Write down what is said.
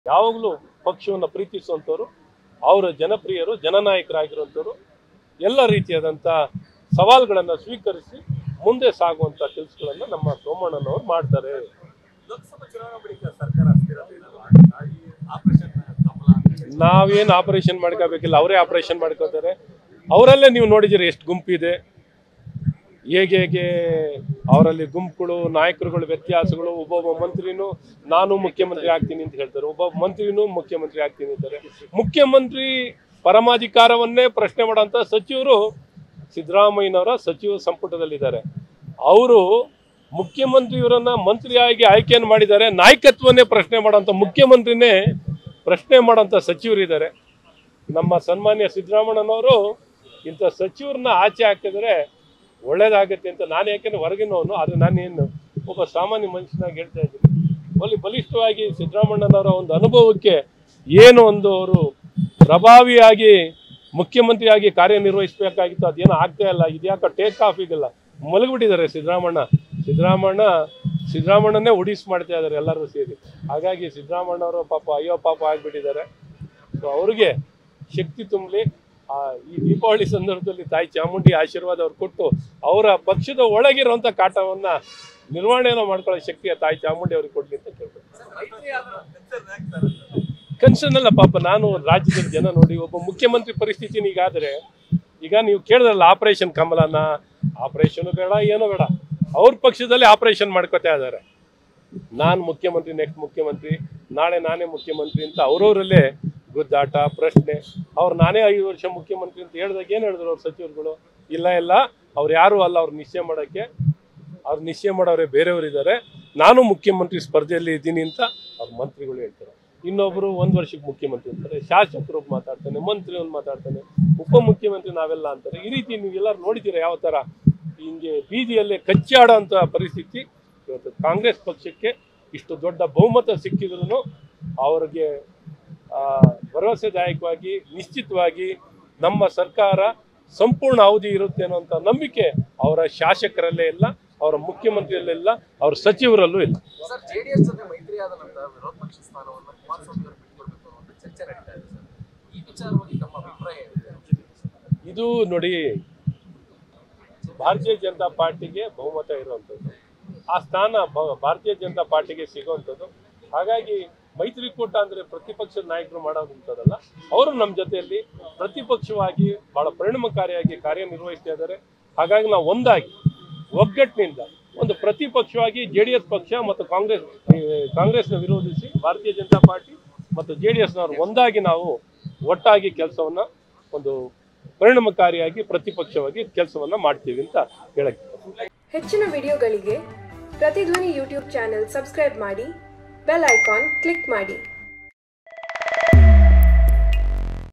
ಯಾವಾಗಲೂ ಪಕ್ಷವನ್ನು ಪ್ರೀತಿಸುವಂಥವ್ರು ಅವರ ಜನಪ್ರಿಯರು ಜನನಾಯಕರಾಗಿರುವಂಥವ್ರು ಎಲ್ಲ ರೀತಿಯಾದಂಥ ಸವಾಲುಗಳನ್ನು ಸ್ವೀಕರಿಸಿ ಮುಂದೆ ಸಾಗುವಂಥ ಕೆಲಸಗಳನ್ನು ನಮ್ಮ ಸೋಮಣ್ಣನವರು ಮಾಡ್ತಾರೆ ಲೋಕಸಭಾ ಚುನಾವಣೆ ಬಳಿಕ ಸರ್ಕಾರ ಸ್ಥಿರತೆ ಇರಲ್ಲ. ಹಾಗಾಗಿ ಆಪರೇಷನ್ ಕಮಲ ಅಂತ ನಾವೇನು ಆಪರೇಷನ್ ಮಾಡ್ಕೋಬೇಕಿಲ್ಲ ಅವರೇ ಆಪರೇಷನ್ ಮಾಡ್ಕೋತಾರೆ ಅವರಲ್ಲೇ ನೀವು ನೋಡಿದಿರಿ ಎಷ್ಟು ಗುಂಪಿದೆ ಹೇಗೆ ಹೇಗೆ ಅವರಲ್ಲಿ ಗುಂಪುಗಳು ನಾಯಕರುಗಳ ವ್ಯತ್ಯಾಸಗಳು ಒಬ್ಬೊಬ್ಬ ಮಂತ್ರಿನೂ ನಾನು ಮುಖ್ಯಮಂತ್ರಿ ಆಗ್ತೀನಿ ಅಂತ ಹೇಳ್ತಾರೆ ಒಬ್ಬೊಬ್ಬ ಮಂತ್ರಿನೂ ಮುಖ್ಯಮಂತ್ರಿ ಆಗ್ತೀನಿ ಅಂತಾರೆ ಮುಖ್ಯಮಂತ್ರಿ ಪರಮಾಧಿಕಾರವನ್ನೇ ಪ್ರಶ್ನೆ ಮಾಡೋಂಥ ಸಚಿವರು ಸಿದ್ದರಾಮಯ್ಯನವರ ಸಚಿವ ಸಂಪುಟದಲ್ಲಿದ್ದಾರೆ ಅವರು ಮುಖ್ಯಮಂತ್ರಿಯವರನ್ನ ಮಂತ್ರಿಯಾಗಿ ಆಯ್ಕೆಯನ್ನು ಮಾಡಿದ್ದಾರೆ ನಾಯಕತ್ವನ್ನೇ ಪ್ರಶ್ನೆ ಮಾಡೋಂಥ ಮುಖ್ಯಮಂತ್ರಿನೇ ಪ್ರಶ್ನೆ ಮಾಡೋಂಥ ಸಚಿವರಿದ್ದಾರೆ ನಮ್ಮ ಸನ್ಮಾನ್ಯ ಸಿದ್ದರಾಮಣ್ಣನವರು ಇಂಥ ಸಚಿವರನ್ನ ಆಚೆ ಹಾಕಿದ್ರೆ ಒಳ್ಳೇದಾಗತ್ತೆ ಅಂತ ನಾನು ಯಾಕೆಂದ್ರೆ ಹೊರಗಿನವನು ಆದರೆ ನಾನೇನು ಒಬ್ಬ ಸಾಮಾನ್ಯ ಮನುಷ್ಯನಾಗಿ ಹೇಳ್ತಾ ಇದ್ದೀನಿ ಅಲ್ಲಿ ಬಲಿಷ್ಠವಾಗಿ ಸಿದ್ದರಾಮಣ್ಣನವರ ಒಂದು ಅನುಭವಕ್ಕೆ ಏನು ಒಂದು ಅವರು ಪ್ರಭಾವಿಯಾಗಿ ಮುಖ್ಯಮಂತ್ರಿಯಾಗಿ ಕಾರ್ಯನಿರ್ವಹಿಸಬೇಕಾಗಿತ್ತು ಅದೇನೋ ಆಗ್ತಾ ಇಲ್ಲ ಇದ್ಯಾಕ ಟೇಕ್ ಆಫ್ ಈಗಲ್ಲ ಮಲಗಿಬಿಟ್ಟಿದ್ದಾರೆ ಸಿದ್ದರಾಮಣ್ಣ ಸಿದ್ದರಾಮಣ್ಣ ಸಿದ್ದರಾಮಣ್ಣನೇ ಉಡಿಸ್ ಮಾಡ್ತಾ ಇದ್ದಾರೆ ಎಲ್ಲರೂ ಸೇರಿ ಹಾಗಾಗಿ ಸಿದ್ದರಾಮಣ್ಣವರು ಪಾಪ ಅಯ್ಯೋ ಪಾಪ ಆಗಿಬಿಟ್ಟಿದ್ದಾರೆ ಸೊ ಅವ್ರಿಗೆ ಶಕ್ತಿ ತುಂಬಲಿ ಆ ಈ ದೀಪಾವಳಿ ಸಂದರ್ಭದಲ್ಲಿ ತಾಯಿ ಚಾಮುಂಡಿ ಆಶೀರ್ವಾದ ಅವ್ರು ಕೊಟ್ಟು ಅವರ ಪಕ್ಷದ ಒಳಗಿರುವಂಥ ಕಾಟವನ್ನ ನಿರ್ವಹಣೆಯನ್ನು ಮಾಡ್ಕೊಳ್ಳೋ ಶಕ್ತಿಯ ತಾಯಿ ಚಾಮುಂಡಿ ಅವ್ರಿಗೆ ಕೊಡ್ಲಿ ಅಂತ ಕೇಳ್ಬೇಕು ಮೈತ್ರಿ ಆದ್ರೂ ಕನ್ಸರ್ನ್ ಆಗ್ತಾರೆ ಕನ್ಸರ್ನ್ ಅಲ್ಲ ಪಾಪ ನಾನು ರಾಜ್ಯದ ಜನ ನೋಡಿ ಒಬ್ಬ ಮುಖ್ಯಮಂತ್ರಿ ಪರಿಸ್ಥಿತಿ ಈಗಾದ್ರೆ ಈಗ ನೀವು ಕೇಳಿದ್ರಲ್ಲ ಆಪರೇಷನ್ ಕಮಲನ ಆಪರೇಷನ್ ಬೇಡ ಏನೋ ಬೇಡ ಅವ್ರ ಪಕ್ಷದಲ್ಲಿ ಆಪರೇಷನ್ ಮಾಡ್ಕೋತಾ ಇದ್ದಾರೆ ನಾನು ಮುಖ್ಯಮಂತ್ರಿ ನೆಕ್ಸ್ಟ್ ಮುಖ್ಯಮಂತ್ರಿ ನಾಳೆ ನಾನೇ ಮುಖ್ಯಮಂತ್ರಿ ಅಂತ ಅವ್ರವರಲ್ಲೇ ಗುದ್ದಾಟ ಪ್ರಶ್ನೆ ಅವ್ರು ನಾನೇ ಐದು ವರ್ಷ ಮುಖ್ಯಮಂತ್ರಿ ಅಂತ ಹೇಳಿದಾಗ ಏನು ಹೇಳಿದ್ರು ಅವ್ರ ಸಚಿವರುಗಳು ಇಲ್ಲ ಇಲ್ಲ ಅವ್ರು ಯಾರು ಅಲ್ಲ ಅವ್ರು ನಿಶ್ಚಯ ಮಾಡೋಕ್ಕೆ ಅವ್ರು ನಿಶ್ಚಯ ಮಾಡೋರೆ ಬೇರೆಯವರಿದ್ದಾರೆ ನಾನು ಮುಖ್ಯಮಂತ್ರಿ ಸ್ಪರ್ಧೆಯಲ್ಲಿ ಇದ್ದೀನಿ ಅಂತ ಅವ್ರ ಮಂತ್ರಿಗಳು ಹೇಳ್ತಾರೆ ಇನ್ನೊಬ್ರು ಒಂದ್ ವರ್ಷಕ್ಕೆ ಮುಖ್ಯಮಂತ್ರಿ ಅಂತಾರೆ ಶಾಸಕರು ಒಬ್ಬ ಮಾತಾಡ್ತಾನೆ ಮಂತ್ರಿ ಒಂದು ಮಾತಾಡ್ತಾನೆ ಉಪಮುಖ್ಯಮಂತ್ರಿ ನಾವೆಲ್ಲ ಅಂತಾರೆ ಈ ರೀತಿ ನೀವು ಎಲ್ಲರೂ ನೋಡಿದ್ದೀರಾ ಯಾವ ತರ ಹಿಂಗೆ ಬೀದಿಯಲ್ಲೇ ಕಚ್ಚಾಡೋ ಅಂತ ಪರಿಸ್ಥಿತಿ ಇವತ್ತು ಕಾಂಗ್ರೆಸ್ ಪಕ್ಷಕ್ಕೆ ಇಷ್ಟು ದೊಡ್ಡ ಬಹುಮತ ಸಿಕ್ಕಿದ್ರು ಅವ್ರಿಗೆ ಆ, ಭರವಸೆದಾಯಕವಾಗಿ ನಿಶ್ಚಿತವಾಗಿ ನಮ್ಮ ಸರ್ಕಾರ ಸಂಪೂರ್ಣ ಅವಧಿ ಇರುತ್ತೆ ಅನ್ನುವಂಥ ನಂಬಿಕೆ ಅವರ ಶಾಸಕರಲ್ಲೇ ಇಲ್ಲ ಅವರ ಮುಖ್ಯಮಂತ್ರಿಯಲ್ಲೆಲ್ಲ ಅವ್ರ ಸಚಿವರಲ್ಲೂ ಇಲ್ಲ ಸರ್ ಜೆಡಿಎಸ್ ಜೊತೆ ಮೈತ್ರಿ ಆದ ನಂತರ ವಿರೋಧ ಪಕ್ಷ ಸ್ಥಾನವನ್ನು ಕುಮಾರಸ್ವಾಮಿ ಅವರು ಬಿಟ್ಕೊಡ್ಬೇಕು ಅನ್ನೋ ಚರ್ಚೆ ನಡೀತಾ ಇದೆ ಸರ್ ಈ ವಿಚಾರವಾಗಿ ತಮ್ಮ ಅಭಿಪ್ರಾಯ ಏನಿದೆ ಇದು ನೋಡಿ ಭಾರತೀಯ ಜನತಾ ಪಾರ್ಟಿಗೆ ಬಹುಮತ ಇರುವಂಥದ್ದು ಆ ಸ್ಥಾನ ಭ- ಭಾರತೀಯ ಜನತಾ ಪಾರ್ಟಿಗೆ ಸಿಗುವಂಥದ್ದು ಹಾಗಾಗಿ ಮೈತ್ರಿಕೂಟ ಅಂದ್ರೆ ಪ್ರತಿಪಕ್ಷದ ನಾಯಕರು ಮಾಡೋದಂಥದ್ದಲ್ಲ ಅವರು ನಮ್ಮ ಜೊತೆಯಲ್ಲಿ ಪ್ರತಿಪಕ್ಷವಾಗಿ ಬಹಳ ಪರಿಣಾಮಕಾರಿಯಾಗಿ ಕಾರ್ಯನಿರ್ವಹಿಸ್ತಾ ಇದ್ದಾರೆ ಹಾಗಾಗಿ ನಾವು ಒಂದಾಗಿ ಒಗ್ಗಟ್ಟಿನಿಂದ ಒಂದು ಪ್ರತಿಪಕ್ಷವಾಗಿ ಜೆ ಡಿ ಎಸ್ ಪಕ್ಷ ಮತ್ತು ಕಾಂಗ್ರೆಸ್ ಈ ಕಾಂಗ್ರೆಸ್ನ ವಿರೋಧಿಸಿ ಭಾರತೀಯ ಜನತಾ ಪಾರ್ಟಿ ಮತ್ತು ಜೆ ಡಿ ಎಸ್ನವರು ಒಂದಾಗಿ ನಾವು ಒಟ್ಟಾಗಿ ಕೆಲಸವನ್ನ ಒಂದು ಪರಿಣಾಮಕಾರಿಯಾಗಿ ಪ್ರತಿಪಕ್ಷವಾಗಿ ಕೆಲಸವನ್ನ ಮಾಡ್ತೀವಿ ಅಂತ ಹೇಳಕ್ಕೆ ಹೆಚ್ಚಿನ ವಿಡಿಯೋಗಳಿಗೆ ಪ್ರತಿಧ್ವನಿ ಯೂಟ್ಯೂಬ್ ಚಾನೆಲ್ ಸಬ್ಸ್ಕ್ರೈಬ್ ಮಾಡಿ ಬೆಲ್ ಐಕಾನ್ ಕ್ಲಿಕ್ ಮಾಡಿ